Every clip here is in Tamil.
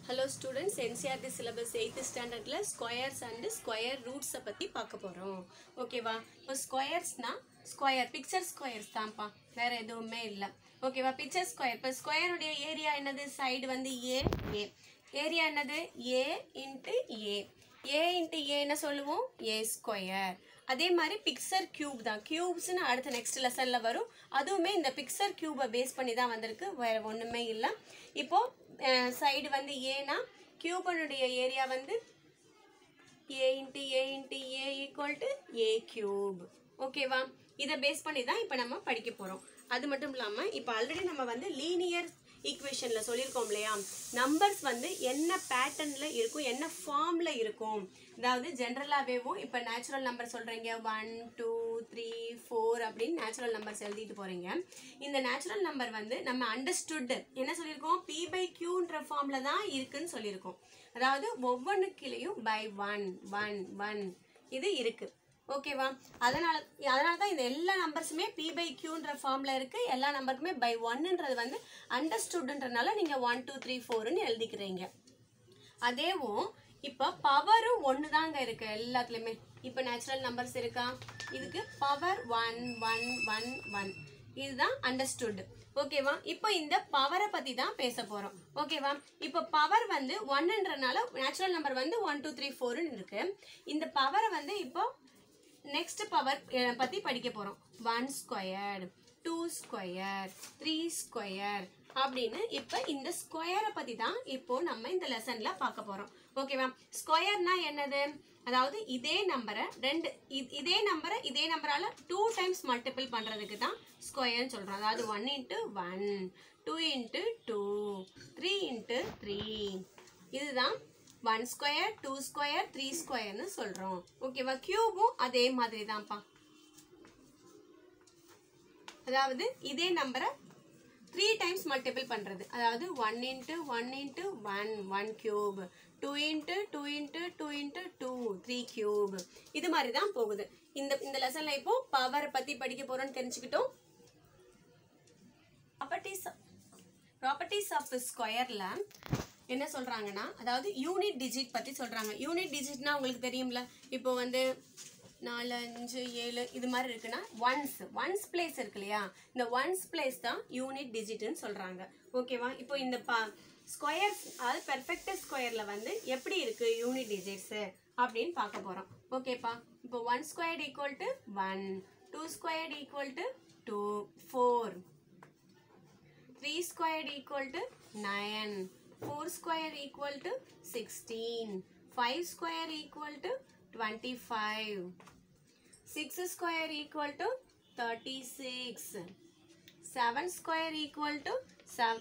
hello students NCERT syllabus eighth ஸ்டாண்டர்டில் ஸ்கொயர்ஸ் அண்டு ஸ்கொயர் ரூட்ஸை பற்றி பார்க்க போகிறோம் ஓகேவா இப்போ ஸ்கொயர்ஸ்னா ஸ்கொயர் பிக்சர் ஸ்கொயர்ஸ் தான்ப்பா வேறு எதுவுமே இல்லை ஓகேவா பிக்சர் ஸ்கொயர் இப்போ ஸ்கொயருடைய ஏரியா என்னது சைடு வந்து ஏ ஏ ஏரியா என்னது ஏ இன்ட்டு ஏ ஏ இன்ட்டு ஏ என்ன சொல்லுவோம் ஏ ஸ்கொயர் அதே மாதிரி பிக்சர் கியூப் தான் கியூப்ஸ்னு அடுத்த நெக்ஸ்ட் லெசனில் வரும் அதுவுமே இந்த பிக்சர் கியூபை பேஸ் பண்ணி தான் வந்திருக்கு வேறு ஒன்றுமே இல்லை இப்போது சைடு வந்து ஏனா கியூபனுடைய ஏரியா வந்து a into a into a equal to a cube ஓகேவா இதை பேஸ் பண்ணி தான் இப்போ நம்ம படிக்க போகிறோம் அது மட்டும் இல்லாமல் இப்போ ஆல்ரெடி நம்ம வந்து லீனியர் ஈக்குவேஷனில் சொல்லியிருக்கோம் இல்லையா நம்பர்ஸ் வந்து என்ன பேட்டர்னில் இருக்கும் என்ன ஃபார்மில் இருக்கும் அதாவது ஜென்ரலாகவேவும் இப்போ நேச்சுரல் நம்பர் சொல்கிறீங்க ஒன் டூ த்ரீ ஃபோர் அப்படின்னு நேச்சுரல் நம்பர்ஸ் எழுதிட்டு போகிறீங்க இந்த நேச்சுரல் நம்பர் வந்து நம்ம அண்டர்ஸ்டுட் என்ன சொல்லியிருக்கோம் பி பை கியூன்ற ஃபார்மில் தான் இருக்குன்னு சொல்லியிருக்கோம் அதாவது ஒவ்வொன்றுக்கிலையும் பை ஒன் ஒன் ஒன் இது இருக்குது ஓகேவா அதனால அதனால தான் இந்த எல்லா நம்பர்ஸுமே பி பை கியூன்ற ஃபார்மில் இருக்குது எல்லா நம்பருக்குமே பை ஒன்னுன்றது வந்து அண்டர்ஸ்டுட்ன்றனால நீங்கள் ஒன் டூ த்ரீ ஃபோர்னு எழுதிக்கிறீங்க அதேவும் இப்போ பவரும் ஒன்று தாங்க இருக்கு எல்லாத்துலேயுமே இப்போ நேச்சுரல் நம்பர்ஸ் இருக்கா இதுக்கு power one one one one இதுதான் அண்டர்ஸ்டுட் ஓகேவா இப்போ இந்த பவரை பற்றி தான் பேச போகிறோம் ஓகேவா இப்போ பவர் வந்து ஒன்னுன்றனால நேச்சுரல் நம்பர் வந்து ஒன் டூ த்ரீ ஃபோர்னு இருக்கு இந்த பவரை வந்து இப்போ நெக்ஸ்ட் பவர் பற்றி படிக்க போகிறோம் one square two square three square அப்படின்னு இப்போ இந்த ஸ்கொயரை பற்றி தான் இப்போ நம்ம இந்த லெசனில் பார்க்க போகிறோம் ஓகேவா ஸ்கொயர்னா என்னது அதாவது இதே நம்பரை ரெண்டு இ- இதே நம்பரை இதே நம்பரால் டூ டைம்ஸ் மல்டிபிள் பண்ணுறதுக்கு தான் ஸ்கொயர்னு சொல்கிறோம் அதாவது one into one two into two three into three இதுதான் one square two square three ஸ்கொயர்னு சொல்கிறோம் ஓகேவா கியூபும் அதே மாதிரி தான்ப்பா அதாவது இதே நம்பரை த்ரீ டைம்ஸ் மல்டிபிள் பண்ணுறது அதாவது one into one into one one cube two into two into two into two three cube இது மாதிரி தான் போகுது இந்த இந்த லெசனில் இப்போ பவரை பற்றி படிக்க போகிறோம்னு தெரிஞ்சுக்கிட்டோம் ப்ராப்பர்ட்டிஸ் ப்ராப்பர்ட்டிஸ் ஆஃப் ஸ்கொயரில் என்ன சொல்கிறாங்கன்னா அதாவது யூனிட் டிஜிட் பற்றி சொல்கிறாங்க யூனிட் டிஜிட்னா உங்களுக்கு தெரியும்ல இப்போ வந்து நாலு அஞ்சு ஏழு இது மாதிரி இருக்குன்னா ஒன்ஸ் ஒன்ஸ் பிளேஸ் இருக்கு இல்லையா இந்த ஒன்ஸ் பிளேஸ் தான் யூனிட் டிஜிட்னு சொல்கிறாங்க ஓகேவா இப்போ இந்த பா ஸ்கொயர் அதாவது பெர்ஃபெக்ட் ஸ்கொயரில் வந்து எப்படி இருக்குது யூனிட் டிஜிட்ஸு அப்படின்னு பார்க்க போகிறோம் ஓகேப்பா இப்போ one square equal to one two square equal to two four 3 squared equal to 9 4 square equal to 16 5 square equal to 25 6 square equal to 36 7 square equal to sev-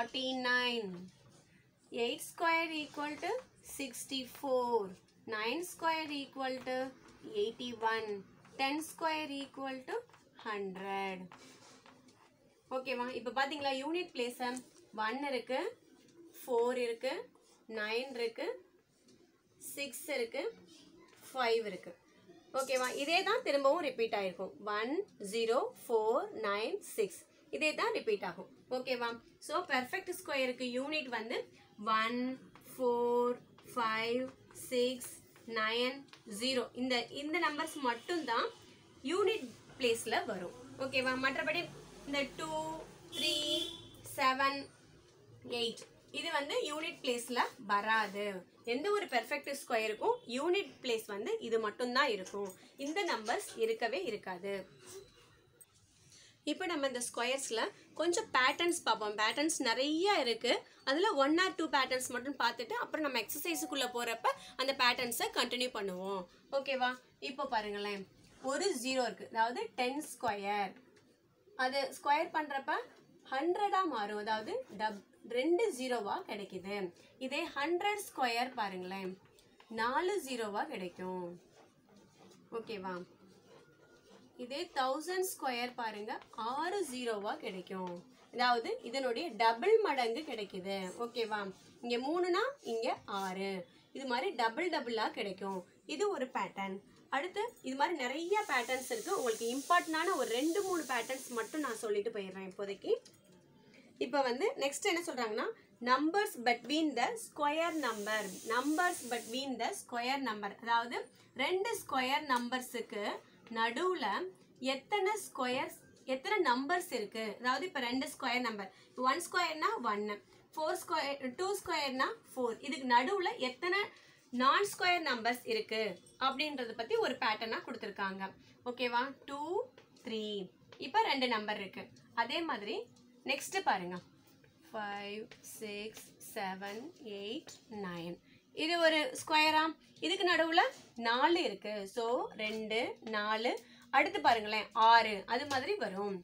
49 8 square equal to 64 9 square equal to 81 10 square equal to 100 ஓகேவா இப்போ பார்த்தீங்களா யூனிட் பிளேஸ் ஒன் இருக்கு ஃபோர் இருக்கு நைன் இருக்கு சிக்ஸ் இருக்கு ஃபைவ் இருக்கு ஓகேவா இதே தான் திரும்பவும் ரிப்பீட் ஆயிருக்கும் one zero four nine six இதே தான் ரிப்பீட் ஆகும் ஓகேவா ஸோ பெர்ஃபெக்ட் ஸ்கொயருக்கு யூனிட் வந்து one four five six nine zero இந்த இந்த நம்பர்ஸ் மட்டும்தான் யூனிட் பிளேஸில் வரும் ஓகேவா மற்றபடி இந்த டூ த்ரீ செவன் எயிட் இது வந்து யூனிட் பிளேஸில் வராது எந்த ஒரு பெர்ஃபெக்ட் ஸ்கொயருக்கும் யூனிட் பிளேஸ் வந்து இது மட்டும்தான் இருக்கும் இந்த நம்பர்ஸ் இருக்கவே இருக்காது இப்போ நம்ம இந்த ஸ்கொயர்ஸில் கொஞ்சம் பேட்டர்ன்ஸ் பார்ப்போம் பேட்டர்ன்ஸ் நிறைய இருக்குது அதில் ஒன் ஆர் டூ பேட்டர்ன்ஸ் மட்டும் பார்த்துட்டு அப்புறம் நம்ம எக்ஸசைஸுக்குள்ளே போகிறப்ப அந்த பேட்டர்ன்ஸை கண்டினியூ பண்ணுவோம் ஓகேவா இப்போ பாருங்களேன் ஒரு ஜீரோ இருக்குது அதாவது டென் ஸ்கொயர் அது ஸ்கொயர் பண்ணுறப்ப ஹண்ட்ரடாக மாறும் அதாவது டப் ரெண்டு ஜீரோவாக கிடைக்குது இதே ஹண்ட்ரட் ஸ்கொயர் பாருங்களேன் நாலு ஜீரோவாக கிடைக்கும் ஓகேவா இதே தௌசண்ட் ஸ்கொயர் பாருங்க ஆறு ஜீரோவா கிடைக்கும் அதாவது இதனுடைய டபுள் மடங்கு கிடைக்குது ஓகேவா இங்க மூணுனா இங்க ஆறு இது மாதிரி டபுள் டபுளா கிடைக்கும் இது ஒரு பேட்டர்ன் அடுத்து இது மாதிரி நிறைய பேட்டர்ன்ஸ் இருக்கு உங்களுக்கு இம்பார்ட்டண்டான ஒரு ரெண்டு மூணு பேட்டர்ன்ஸ் மட்டும் நான் சொல்லிட்டு போயிடுறேன் இப்போதைக்கு இப்போ வந்து நெக்ஸ்ட் என்ன சொல்றாங்கன்னா numbers between the square number numbers between the square number அதாவது ரெண்டு ஸ்கொயர் நம்பர்ஸுக்கு நடுவில் எத்தனை ஸ்கொயர்ஸ் எத்தனை நம்பர்ஸ் இருக்கு அதாவது இப்போ ரெண்டு ஸ்கொயர் நம்பர் ஒன் ஸ்கொயர்னா ஒன்று ஃபோர் ஸ்கொயர் டூ ஸ்கொயர்னா ஃபோர் இதுக்கு நடுவில் எத்தனை நான் ஸ்கொயர் நம்பர்ஸ் இருக்கு அப்படின்றத பற்றி ஒரு பேட்டர்னாக கொடுத்துருக்காங்க ஓகேவா டூ த்ரீ இப்போ ரெண்டு நம்பர் இருக்கு அதே மாதிரி நெக்ஸ்ட் பாருங்க five six seven eight nine இது ஒரு ஸ்கொயரா இதுக்கு நடுவில் நாலு இருக்கு ஸோ ரெண்டு நாலு அடுத்து பாருங்களேன் ஆறு அது மாதிரி வரும்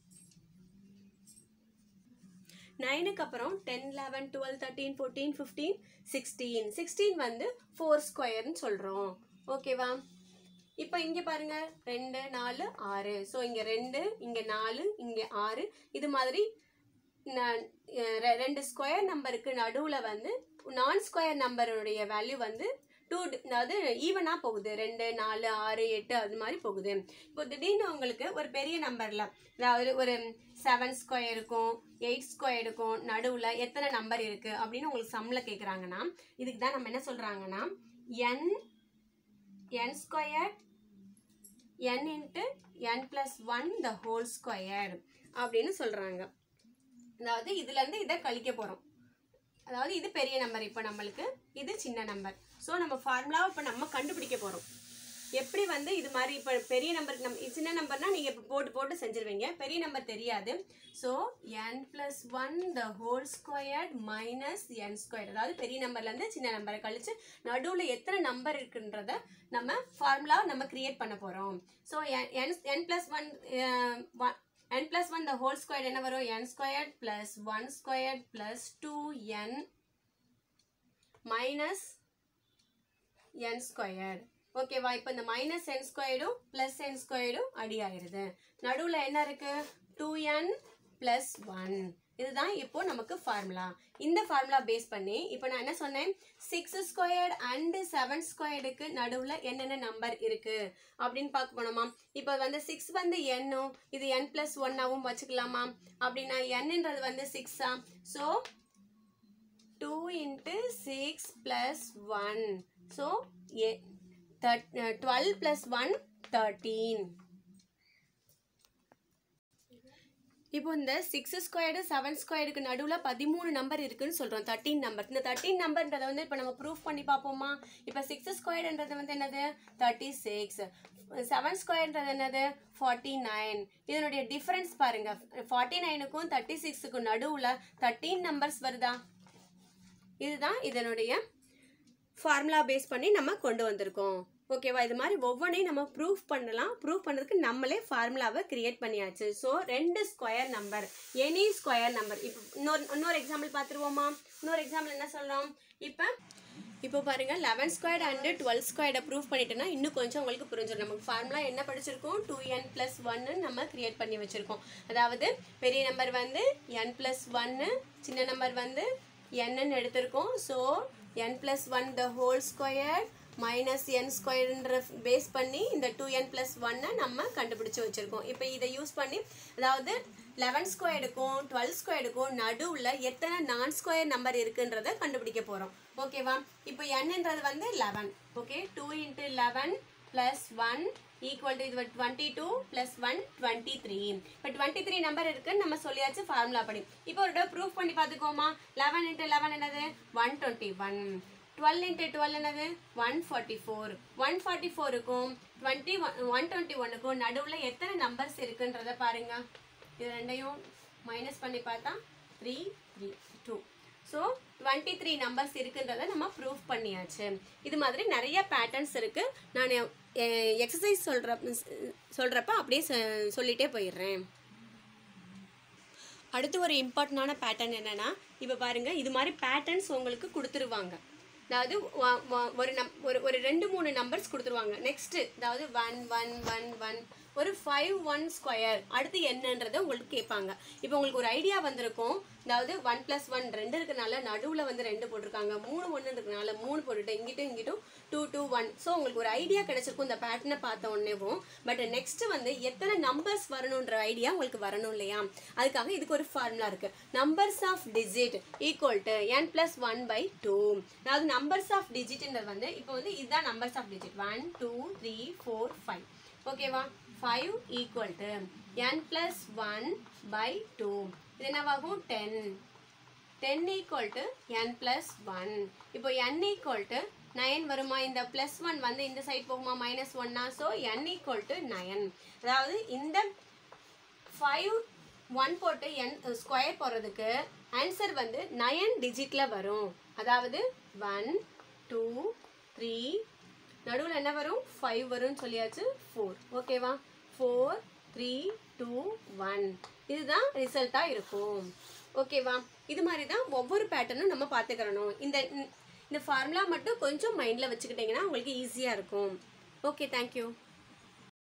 நைனுக்கு அப்புறம் ten eleven twelve thirteen fourteen fifteen sixteen sixteen வந்து ஃபோர் ஸ்கொயர்னு சொல்கிறோம் ஓகேவா இப்போ இங்கே பாருங்க ரெண்டு நாலு ஆறு ஸோ இங்கே ரெண்டு இங்கே நாலு இங்கே ஆறு இது மாதிரி ந- அஹ் ரெ- ரெண்டு ஸ்கொயர் நம்பருக்கு நடுவில் வந்து நான் ஸ்கொயர் நம்பருடைய வேல்யூ வந்து டூ அதாவது ஈவனாக போகுது ரெண்டு நாலு ஆறு எட்டு அது மாதிரி போகுது இப்போ திடீர்னு உங்களுக்கு ஒரு பெரிய நம்பரில் அதாவது ஒரு செவன் ஸ்கொயர் இருக்கும் எயிட் ஸ்கொயர் இருக்கும் நடுவில் எத்தனை நம்பர் இருக்குது அப்படின்னு உங்களுக்கு சம்மில் கேட்குறாங்கன்னா இதுக்கு தான் நம்ம என்ன சொல்கிறாங்கன்னா n n square n into n plus one the whole square அப்படின்னு சொல்கிறாங்க அதாவது இதுலேருந்து இதை கழிக்க போகிறோம் அதாவது இது பெரிய நம்பர் இப்போ நம்மளுக்கு இது சின்ன நம்பர் ஸோ நம்ம ஃபார்முலாவை இப்போ நம்ம கண்டுபிடிக்க போகிறோம் எப்படி வந்து இது மாதிரி இப்போ பெரிய நம்பருக்கு நம்ம இது சின்ன நம்பர்னா நீங்கள் இப்போ போட்டு போட்டு செஞ்சுருவீங்க பெரிய நம்பர் தெரியாது so n plus one the whole squared minus n square அதாவது பெரிய நம்பர்லேருந்து சின்ன நம்பரை கழிச்சு நடுவில் எத்தனை நம்பர் இருக்குன்றத நம்ம ஃபார்முலாவை நம்ம கிரியேட் பண்ண போகிறோம் so n n plus one n plus 1 the whole squared என்ன வரும் n squared plus 1 squared plus 2n minus n squared ஓகேவா இப்போ இந்த மைனஸ் என் ஸ்கொயர்டும் ப்ளஸ் என் ஸ்கொயர்டும் அடி ஆயிருது நடுவில் என்ன இருக்கு டூ என் ப்ளஸ் ஒன் இதுதான் இப்போ நமக்கு ஃபார்முலா இந்த ஃபார்முலா பேஸ் பண்ணி இப்போ நான் என்ன சொன்னேன் சிக்ஸ் ஸ்கொயர்ட் அண்டு செவன் ஸ்கொயர்டுக்கு நடுவில் என்னென்ன நம்பர் இருக்கு அப்படின்னு பார்க்க போனோமா இப்போ வந்து சிக்ஸ் வந்து என்னும் இது என் ப்ளஸ் ஒன்னாவும் வச்சுக்கலாமா அப்படின்னா என்னன்றது வந்து சிக்ஸா so two into six plus one so a twelve plus one thirteen இப்போ இந்த சிக்ஸ் ஸ்கொயர்டு செவன் ஸ்கொயர்டுக்கு நடுவில் பதிமூணு நம்பர் இருக்குன்னு சொல்கிறோம் தேர்ட்டீன் நம்பர் இந்த தேர்ட்டீன் நம்பர்ன்றதை வந்து இப்போ நம்ம ப்ரூஃப் பண்ணி பார்ப்போமா இப்போ சிக்ஸ் ஸ்கொயர்டுன்றது வந்து என்னது தேர்ட்டி சிக்ஸ் செவன் ஸ்கொயர்ன்றது என்னது ஃபார்ட்டி நைன் இதனுடைய டிஃப்ரென்ஸ் பாருங்க ஃபார்ட்டி நைனுக்கும் தேர்ட்டி சிக்ஸுக்கும் நடுவில் தேர்ட்டீன் நம்பர்ஸ் வருதா இதுதான் இதனுடைய ஃபார்முலா பேஸ் பண்ணி நம்ம கொண்டு வந்திருக்கோம் ஓகேவா இது மாதிரி ஒவ்வொன்றையும் நம்ம ப்ரூஃப் பண்ணலாம் ப்ரூஃப் பண்ணுறதுக்கு நம்மளே ஃபார்முலாவை கிரியேட் பண்ணியாச்சு ஸோ ரெண்டு square number any square number இப்போ இன்னொரு இன்னொரு எக்ஸாம்பிள் பார்த்துருவோமா இன்னொரு எக்ஸாம்பிள் என்ன சொல்கிறோம் இப்போ இப்போ பாருங்க லெவன் ஸ்கொயர் அண்டு டுவெல் ஸ்கொயர்டை ப்ரூஃப் பண்ணிட்டேன்னா இன்னும் கொஞ்சம் உங்களுக்கு புரிஞ்சிடும் நமக்கு ஃபார்முலா என்ன படிச்சிருக்கோம் டூ என் ப்ளஸ் ஒன்னு நம்ம கிரியேட் பண்ணி வச்சுருக்கோம் அதாவது பெரிய நம்பர் வந்து என் ப்ளஸ் ஒன்னு சின்ன நம்பர் வந்து என்னன்னு எடுத்திருக்கோம் so n plus one the whole square minus n ஸ்கொயர்ன்ற பேஸ் பண்ணி இந்த டூ என் ப்ளஸ் ஒன்னை நம்ம கண்டுபிடிச்சு வச்சுருக்கோம் இப்போ இதை யூஸ் பண்ணி அதாவது லெவன் ஸ்கொயர்டுக்கும் டுவெல் ஸ்கொயர்டுக்கும் நடுவில் எத்தனை நான் ஸ்கொயர் நம்பர் இருக்குன்றத கண்டுபிடிக்க போகிறோம் ஓகேவா இப்போ என்னன்றது வந்து eleven okay two into eleven plus one equal to இது twenty two plus one twenty three இப்போ டுவெண்ட்டி த்ரீ நம்பர் இருக்குன்னு நம்ம சொல்லியாச்சு ஃபார்முலா படி இப்போ ஒரு ப்ரூஃப் பண்ணி பார்த்துக்கோமா லெவன் இன்ட்டு லெவன் என்னது one twenty one twelve into twelve என்னது one forty four one forty ஃபோருக்கும் டுவெண்ட்டி ஒன் ஒன் டுவெண்ட்டி ஒனுக்கும் நடுவில் எத்தனை நம்பர்ஸ் இருக்குன்றத பாருங்க இது ரெண்டையும் மைனஸ் பண்ணி பார்த்தா three three two so twenty three numbers இருக்குன்றத நம்ம ப்ரூஃப் பண்ணியாச்சு இது மாதிரி நிறைய பேட்டர்ன்ஸ் இருக்குது நான் எக்ஸசைஸ் சொல்கிற சொல்கிறப்ப அப்படியே சொ- சொல்லிட்டே போயிடுறேன் அடுத்து ஒரு இம்பார்ட்டண்டான பேட்டர்ன் என்னன்னா இப்போ பாருங்க இது மாதிரி பேட்டர்ன்ஸ் உங்களுக்கு கொடுத்துருவாங்க அதாவது வ- வ- ஒரு நம் ஒரு ஒரு ரெண்டு மூணு நம்பர்ஸ் கொடுத்துருவாங்க நெக்ஸ்ட் அதாவது ஒன் ஒன் ஒன் ஒன் ஒரு ஃபைவ் ஒன் ஸ்கொயர் அடுத்து என்னன்றதை உங்களுக்கு கேட்பாங்க இப்போ உங்களுக்கு ஒரு ஐடியா வந்திருக்கும் அதாவது ஒன் ப்ளஸ் ஒன் ரெண்டு இருக்கனால நடுவில் வந்து ரெண்டு போட்டிருக்காங்க மூணு ஒன்று இருக்கனால மூணு போட்டுட்டு இங்கிட்டும் இங்கிட்டும் டூ டூ ஒன் ஸோ உங்களுக்கு ஒரு ஐடியா கிடைச்சிருக்கும் இந்த பேட்டர்னை பார்த்த உடனேவும் பட் நெக்ஸ்ட் வந்து எத்தனை நம்பர்ஸ் வரணுன்ற ஐடியா உங்களுக்கு வரணும் இல்லையா அதுக்காக இதுக்கு ஒரு ஃபார்முலா இருக்கு numbers of digit equal to n plus one by two அதாவது நம்பர்ஸ் ஆஃப் டிஜிட்ன்றது வந்து இப்போ வந்து இதுதான் numbers of digit one two three four five ஓகேவா five equal to n plus one by two இது என்னவாகும் ten ten equal to n plus one இப்போ என் ஈக்குவல் டு நயன் வருமா இந்த பிளஸ் ஒன் வந்து இந்த சைட் போகுமா மைனஸ் ஒன்னா so n equal to nine அதாவது இந்த ஃபைவ் ஒன் போட்டு என் ஸ்கொயர் போடுறதுக்கு ஆன்சர் வந்து நயன் டிஜிட்டில் வரும் அதாவது ஒன் டூ த்ரீ நடுவில் என்ன வரும் ஃபைவ் வரும்னு சொல்லியாச்சு ஃபோர் ஓகேவா ஃபோர் த்ரீ டூ ஒன் இதுதான் ரிசல்ட்டாக இருக்கும் ஓகேவா இது மாதிரி தான் ஒவ்வொரு பேட்டர்னும் நம்ம பார்த்துக்கிறணும் இந்த இந்த ஃபார்முலா மட்டும் கொஞ்சம் மைண்டில் வச்சுக்கிட்டிங்கன்னா உங்களுக்கு ஈஸியாக இருக்கும் ஓகே தேங்க்யூ